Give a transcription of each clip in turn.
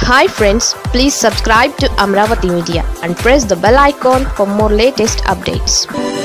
hi friends please subscribe to Amaravati media and press the bell icon for more latest updates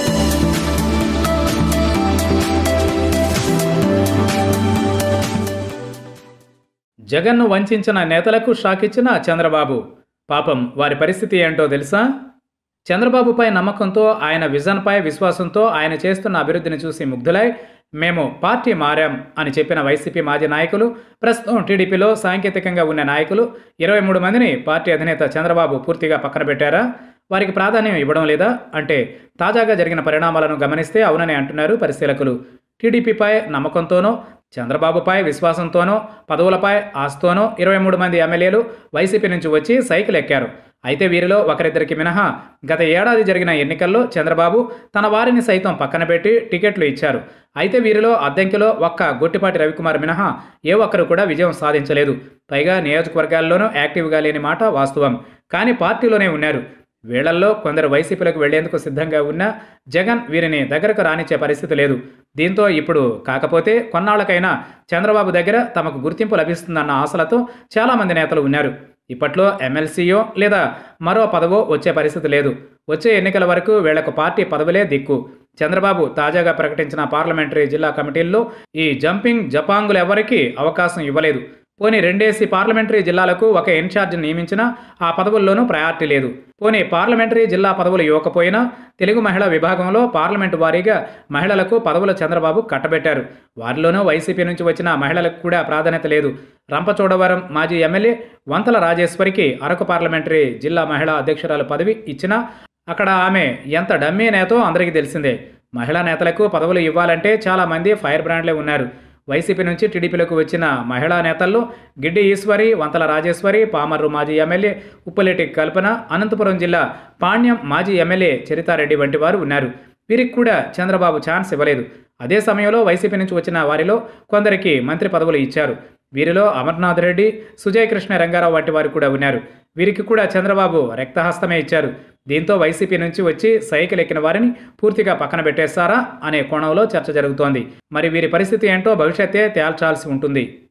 జగన్ను వంచిన నేతలకు shock ఇచ్చిన చంద్రబాబు పాపం వారి పరిస్థితి ఏంటో తెలుసా చంద్రబాబుపై నమ్మకంతో ఆయన విజన్పై విశ్వాసంతో ఆయన చేస్తున్న అభివృద్ధిని చూసి ముగ్ధులై మేము పార్టీ మారాం అని చెప్పిన వైసీపీ మాజీ నాయకులు ప్రస్తుతం టీడీపీలో సాంకేతికంగా ఉన్న నాయకులు ఇరవై మూడు మందిని పార్టీ అధినేత చంద్రబాబు పూర్తిగా పక్కన పెట్టారా వారికి ప్రాధాన్యం ఇవ్వడం లేదా అంటే తాజాగా జరిగిన పరిణామాలను గమనిస్తే అవునని అంటున్నారు పరిశీలకులు టీడీపీపై నమ్మకంతోనో చంద్రబాబుపై విశ్వాసంతోనో పదవులపై ఆస్తోనో ఇరవై మూడు మంది ఎమ్మెల్యేలు వైసీపీ నుంచి వచ్చి సైకిల్ ఎక్కారు అయితే వీరిలో ఒకరిద్దరికి మినహా గత ఏడాది జరిగిన ఎన్నికల్లో చంద్రబాబు తన వారిని సైతం పక్కన పెట్టి టికెట్లు ఇచ్చారు అయితే వీరిలో అద్దెంకిలో ఒక్క గొట్టిపాటి రవికుమార్ మినహా ఏ ఒక్కరు కూడా విజయం సాధించలేదు పైగా నియోజకవర్గాల్లోనూ యాక్టివ్గా లేని మాట వాస్తవం కానీ పార్టీలోనే ఉన్నారు వీళ్లల్లో కొందరు వైసీపీలోకి వెళ్లేందుకు సిద్ధంగా ఉన్నా జగన్ వీరిని దగ్గరకు రానిచ్చే పరిస్థితి లేదు దీంతో ఇప్పుడు కాకపోతే కొన్నాళ్లకైనా చంద్రబాబు దగ్గర తమకు గుర్తింపు లభిస్తుందన్న ఆశలతో చాలామంది నేతలు ఉన్నారు ఇప్పట్లో ఎమ్మెల్సీయో లేదా మరో పదవో వచ్చే పరిస్థితి లేదు వచ్చే ఎన్నికల వరకు వీళ్లకు పార్టీ పదవులే దిక్కు చంద్రబాబు తాజాగా ప్రకటించిన పార్లమెంటరీ జిల్లా కమిటీల్లో ఈ జంపింగ్ జపాంగులు ఎవరికీ అవకాశం ఇవ్వలేదు పోనీ రెండేసి పార్లమెంటరీ జిల్లాలకు ఒక ఇన్ఛార్జ్ నియమించినా ఆ పదవుల్లోనూ ప్రయారిటీ లేదు పోనీ పార్లమెంటరీ జిల్లా పదవులు ఇవ్వకపోయినా తెలుగు మహిళా విభాగంలో పార్లమెంటు వారీగా మహిళలకు పదవులు చంద్రబాబు కట్టబెట్టారు వారిలోనూ వైసీపీ నుంచి వచ్చిన మహిళలకు కూడా ప్రాధాన్యత లేదు రంపచోడవరం మాజీ ఎమ్మెల్యే వంతల రాజేశ్వరికి అరకు పార్లమెంటరీ జిల్లా మహిళా అధ్యక్షురాలు పదవి ఇచ్చినా అక్కడ ఆమె ఎంత డమ్మీ నేతో అందరికీ తెలిసిందే మహిళా నేతలకు పదవులు ఇవ్వాలంటే చాలామంది ఫైర్ బ్రాండ్లే ఉన్నారు వైసీపీ నుంచి టీడీపీలోకి వచ్చిన మహిళా నేతల్లో గిడ్డి ఈశ్వరి వంతల రాజేశ్వరి పామర్రు మాజీ ఎమ్మెల్యే ఉప్పలేటి కల్పన అనంతపురం జిల్లా పాణ్యం మాజీ ఎమ్మెల్యే చరితారెడ్డి వంటి వారు ఉన్నారు వీరికి కూడా చంద్రబాబు ఛాన్స్ ఇవ్వలేదు అదే సమయంలో వైసీపీ నుంచి వచ్చిన వారిలో కొందరికి మంత్రి పదవులు ఇచ్చారు వీరిలో అమర్నాథ్ రెడ్డి సుజయ్ కృష్ణ రంగారావు వంటి వారు కూడా ఉన్నారు వీరికి కూడా చంద్రబాబు రక్తహస్తమే ఇచ్చారు దీంతో వైసీపీ నుంచి వచ్చి సైకిల్ ఎక్కిన వారిని పూర్తిగా పక్కన పెట్టేస్తారా అనే కోణంలో చర్చ జరుగుతోంది మరి వీరి పరిస్థితి ఏంటో భవిష్యత్తే తేల్చాల్సి ఉంటుంది